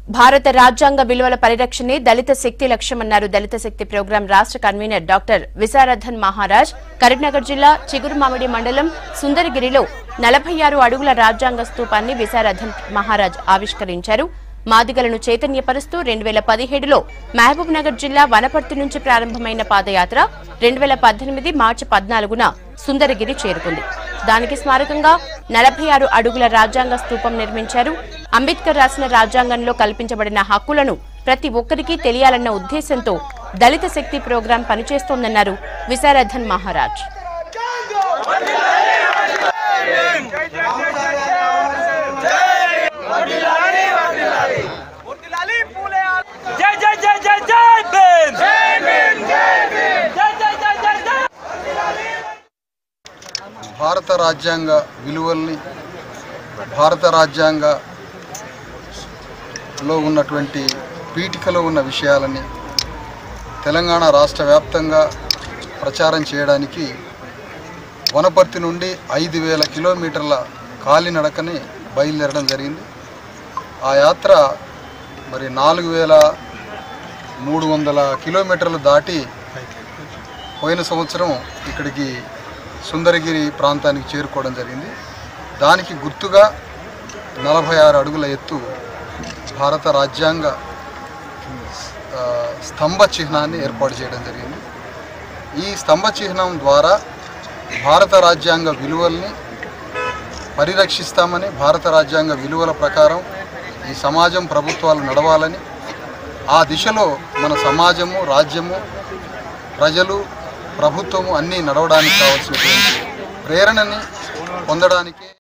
భారత రాజ్యాంగ విలువల పరిరక్షణే దళిత శక్తి లక్ష్యమన్నారు దళిత శక్తి ప్రోగ్రాం రాష్ట్ర కన్వీనర్ డాక్టర్ విశారథన్ మహారాజ్ కరీంనగర్ జిల్లా చిగురుమామిడి మండలం సుందరగిరిలో నలభై ఆరు అడుగుల రాజ్యాంగ స్తూపాన్ని విశారథన్ మహారాజ్ ఆవిష్కరించారు మాదిగలను చైతన్యపరుస్తూ రెండు వేల పదిహేడులో మహబూబ్ నగర్ జిల్లా వనపర్తి నుంచి ప్రారంభమైన పాదయాత్ర రెండు వేల పద్దెనిమిది మార్చి పద్నాలుగున సుందరగిరి చేరుకుంది దానికి స్మారకంగా నలభై ఆరు అడుగుల రాజ్యాంగ స్తూపం నిర్మించారు అంబేద్కర్ రాసిన రాజ్యాంగంలో కల్పించబడిన హక్కులను ప్రతి ఒక్కరికి తెలియాలన్న ఉద్దేశంతో దళిత శక్తి ప్రోగ్రాం పనిచేస్తోందన్నారు విశారథన్ మహారాజ్ జై జై జై జై జై భీమ్ జై భీమ్ జై భీమ్ జై జై జై జై జై భారత రాజ్యాంగ విలువల్ని భారత రాజ్యాంగలో ఉన్నటువంటి పీఠికలో ఉన్న విషయాలని తెలంగాణ రాష్ట్ర వ్యాప్తంగా ప్రచారం చేయడానికి వనపర్తి నుండి ఐదు వేల కిలోమీటర్ల కాలినడకని బయలుదేరడం జరిగింది ఆ యాత్ర మరి నాలుగు వేల మూడు వందల కిలోమీటర్లు దాటి పోయిన సంవత్సరం ఇక్కడికి సుందరగిరి ప్రాంతానికి చేరుకోవడం జరిగింది దానికి గుర్తుగా నలభై ఆరు అడుగుల ఎత్తు భారత రాజ్యాంగ ఆ, స్తంభ చిహ్నాన్ని ఏర్పాటు చేయడం జరిగింది ఈ స్తంభ చిహ్నం ద్వారా భారత రాజ్యాంగ విలువల్ని పరిరక్షిస్తామని భారత రాజ్యాంగ విలువల ప్రకారం ఈ సమాజం ప్రభుత్వాలు నడవాలని ఆ దిశలో మన సమాజము రాజ్యము ప్రజలు ప్రభుత్వము అన్నీ నడవడానికి కావాల్సినటువంటి ప్రేరణని పొందడానికి